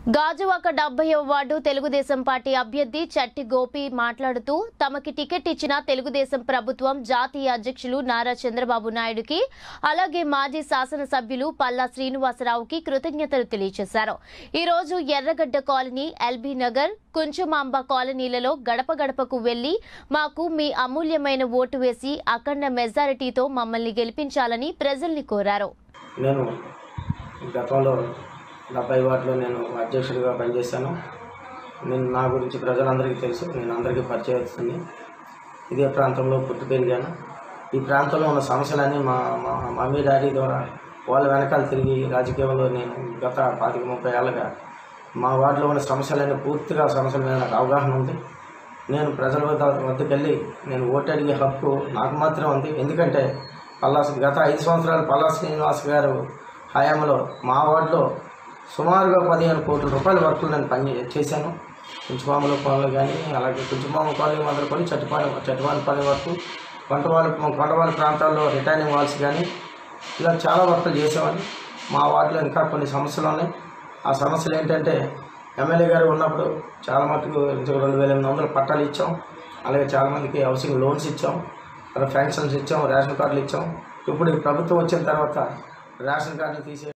Gajuwaka డెబ్బైవ ward Telugu Desam party అభ్యర్థి చట్టి గోపి మాట్లాడుతూ తమకి టికెట్ ఇచ్చిన తెలుగుదేశం ప్రభుత్వం జాతీయ అధ్యక్షులు నారా చంద్రబాబు నాయుడుకి అలాగే మాజీ శాసనసభ్యులు పల్లా శ్రీనివాసరావుకి కృతజ్ఞతలు తెలియజేశారు ఈ రోజు ఎర్రగడ్డ కాలనీ ఎల్బీ నగర్ కుంచుమాంబ కాలనీలలో గడప గడపకు వెళ్లి మాకు మీ అమూల్యమైన ఓటు వేసి అఖండ మెజారిటీతో మమ్మల్ని గెలిపించాలని ప్రజల్ని కోరారు నేను గతంలో డెబ్బై వార్డులో నేను అధ్యక్షుడిగా పనిచేశాను నేను నా గురించి ప్రజలందరికీ తెలుసు నేను అందరికీ పరిచయం వస్తుంది ఇదే ప్రాంతంలో పుట్టి పెరిగాను ఈ ప్రాంతంలో ఉన్న సమస్యలన్నీ మా మా మమ్మీ డాడీ ద్వారా వాళ్ళ వెనకాల తిరిగి రాజకీయంలో నేను గత పాతిక ముప్పై ఏళ్ళగా మా వార్డులో ఉన్న సమస్యలన్నీ పూర్తిగా సమస్యల మీద నాకు అవగాహన ఉంది నేను ప్రజల వద్ద వద్దకు వెళ్ళి నేను ఓటు అడిగే హక్కు నాకు మాత్రమే ఉంది ఎందుకంటే పల్లాస్ గత ఐదు సంవత్సరాలు పల్లా శ్రీనివాస్ గారు హయాంలో మా వార్డులో సుమారుగా పదిహేను కోట్ల రూపాయల వర్కులు నేను పని చేశాను కుంచుమామల పనులు కానీ అలాగే కుంచుమామ కాలనీ మొదలుకొని చట్టుపాలెం చట్టుపాలెంపల్లి వరకు కొండవాళ్ళ కొండవాళ్ళ ప్రాంతాల్లో రిటైనింగ్ వాల్స్ కానీ ఇలా చాలా వర్కులు చేసేవాడిని మా వార్డులో ఇంకా కొన్ని సమస్యలు ఉన్నాయి ఆ సమస్యలు ఏంటంటే ఎమ్మెల్యే గారు ఉన్నప్పుడు చాలా మటుకు ఇంకొక రెండు వేల ఎనిమిది వందలు పట్టాలు ఇచ్చాం అలాగే చాలామందికి హౌసింగ్ లోన్స్ ఇచ్చాం అలా ఫ్యాంక్షన్స్ ఇచ్చాం రేషన్ కార్డులు ఇచ్చాం ఇప్పుడు ఈ ప్రభుత్వం వచ్చిన తర్వాత రేషన్ కార్డులు తీసే